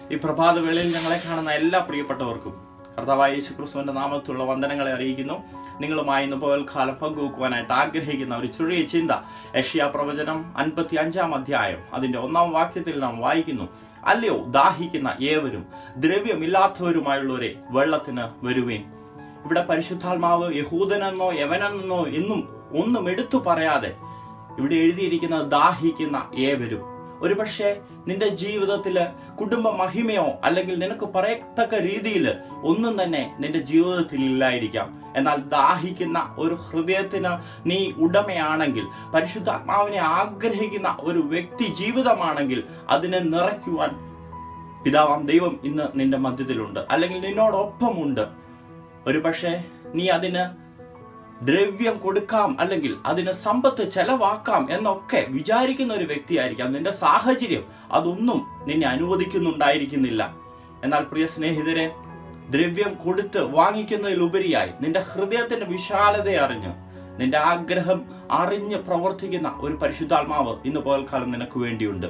ഈ പ്രഭാത വേളയിൽ ഞങ്ങളെ കാണുന്ന എല്ലാ പ്രിയപ്പെട്ടവർക്കും കർത്താവായ യേശു ക്രിസ്തുവിന്റെ നാമത്തിലുള്ള വന്ദനങ്ങളെ അറിയിക്കുന്നു നിങ്ങളുമായി ഇന്ന് പകൽക്കാലം പങ്കുവെക്കുവാനായിട്ട് ആഗ്രഹിക്കുന്ന ഒരു ചെറിയ ചിന്ത യഷ്യാ പ്രവചനം അൻപത്തി അഞ്ചാം അധ്യായം അതിന്റെ ഒന്നാം വാക്യത്തിൽ നാം വായിക്കുന്നു അല്ലയോ ദാഹിക്കുന്ന ഏവരും ദ്രവ്യമില്ലാത്തവരുമായുള്ളവരെ വെള്ളത്തിന് വരുവേൻ ഇവിടെ പരിശുദ്ധാത്മാവ് യഹൂദനെന്നോ യവനെന്നോ എന്നും ഒന്നും എടുത്തു പറയാതെ ഇവിടെ എഴുതിയിരിക്കുന്നത് ദാഹിക്കുന്ന ഏവരും ഒരുപക്ഷെ നിന്റെ ജീവിതത്തിൽ കുടുംബ മഹിമയോ അല്ലെങ്കിൽ നിനക്ക് പറയത്തക്ക രീതിയിൽ ഒന്നും തന്നെ നിന്റെ ജീവിതത്തിൽ ഇല്ലായിരിക്കാം എന്നാൽ ദാഹിക്കുന്ന ഒരു ഹൃദയത്തിന് നീ ഉടമയാണെങ്കിൽ പരിശുദ്ധാത്മാവിനെ ആഗ്രഹിക്കുന്ന ഒരു വ്യക്തി ജീവിതമാണെങ്കിൽ അതിനെ നിറയ്ക്കുവാൻ പിതാവാം ദൈവം ഇന്ന് നിന്റെ മധ്യത്തിലുണ്ട് അല്ലെങ്കിൽ നിന്നോടൊപ്പമുണ്ട് ഒരു പക്ഷേ നീ അതിന് ദ്രവ്യം കൊടുക്കാം അല്ലെങ്കിൽ അതിന് സമ്പത്ത് ചെലവാക്കാം എന്നൊക്കെ വിചാരിക്കുന്ന ഒരു വ്യക്തിയായിരിക്കാം നിന്റെ സാഹചര്യം അതൊന്നും നിന്നെ അനുവദിക്കുന്നുണ്ടായിരിക്കുന്നില്ല എന്നാൽ പ്രിയ സ്നേഹിതരെ ദ്രവ്യം കൊടുത്ത് വാങ്ങിക്കുന്നതിലുപരിയായി നിന്റെ ഹൃദയത്തിന്റെ വിശാലത അറിഞ്ഞ് നിന്റെ ആഗ്രഹം അറിഞ്ഞ് പ്രവർത്തിക്കുന്ന ഒരു പരിശുദ്ധാത്മാവ് ഇന്ന് പകൽക്കാലം നിനക്ക് വേണ്ടിയുണ്ട്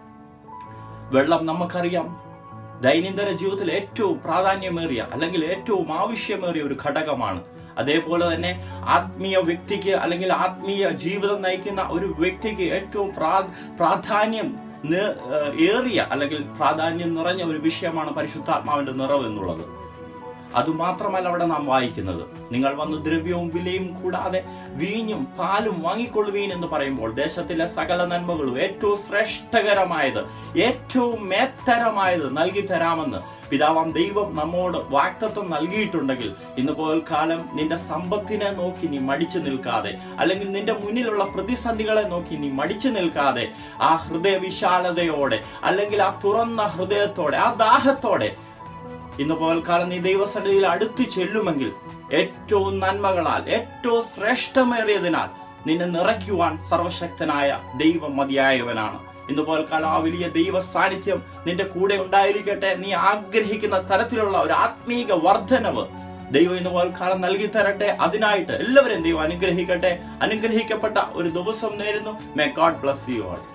വെള്ളം നമുക്കറിയാം ദൈനംദിന ജീവിതത്തിൽ ഏറ്റവും പ്രാധാന്യമേറിയ അല്ലെങ്കിൽ ഏറ്റവും ആവശ്യമേറിയ ഒരു ഘടകമാണ് അതേപോലെ തന്നെ ആത്മീയ വ്യക്തിക്ക് അല്ലെങ്കിൽ ആത്മീയ ജീവിതം നയിക്കുന്ന ഒരു വ്യക്തിക്ക് ഏറ്റവും പ്രാ- പ്രാധാന്യം നി- ഏഹ് ഏറിയ അല്ലെങ്കിൽ പ്രാധാന്യം നിറഞ്ഞ ഒരു വിഷയമാണ് പരിശുദ്ധാത്മാവിന്റെ നിറവ് എന്നുള്ളത് അതുമാത്രമല്ല അവിടെ നാം വായിക്കുന്നത് നിങ്ങൾ വന്ന് ദ്രവ്യവും വിലയും കൂടാതെ വീഞ്ഞും പാലും വാങ്ങിക്കൊള്ളുവീൻ എന്ന് പറയുമ്പോൾ ദേശത്തിലെ സകല നന്മകളും ഏറ്റവും ശ്രേഷ്ഠകരമായത് ഏറ്റവും മേത്തരമായത് നൽകി തരാമെന്ന് പിതാവാം ദൈവം നമ്മോട് വാക്തത്വം നൽകിയിട്ടുണ്ടെങ്കിൽ ഇന്ന് പോൽക്കാലം നിന്റെ സമ്പത്തിനെ നോക്കി നീ മടിച്ചു നിൽക്കാതെ അല്ലെങ്കിൽ നിന്റെ മുന്നിലുള്ള പ്രതിസന്ധികളെ നോക്കി നീ മടിച്ചു നിൽക്കാതെ ആ ഹൃദയ വിശാലതയോടെ അല്ലെങ്കിൽ ആ തുറന്ന ഹൃദയത്തോടെ ആ ദാഹത്തോടെ ഇന്ന് പകൽക്കാലം നീ ദൈവസന്നിധിയിൽ അടുത്ത് ചെല്ലുമെങ്കിൽ ഏറ്റവും നന്മകളാൽ ഏറ്റവും ശ്രേഷ്ഠമേറിയതിനാൽ നിന്നെ നിറയ്ക്കുവാൻ സർവശക്തനായ ദൈവം മതിയായവനാണ് ഇന്ന് പകൽക്കാലം ആ വലിയ ദൈവ സാന്നിധ്യം നിന്റെ കൂടെ ഉണ്ടായിരിക്കട്ടെ നീ ആഗ്രഹിക്കുന്ന തരത്തിലുള്ള ഒരു ആത്മീക വർധനവ് ദൈവം ഇന്ന് പകൽക്കാലം നൽകി തരട്ടെ അതിനായിട്ട് എല്ലാവരെയും ദൈവം അനുഗ്രഹിക്കട്ടെ അനുഗ്രഹിക്കപ്പെട്ട ഒരു ദിവസം നേരുന്നു may God bless you all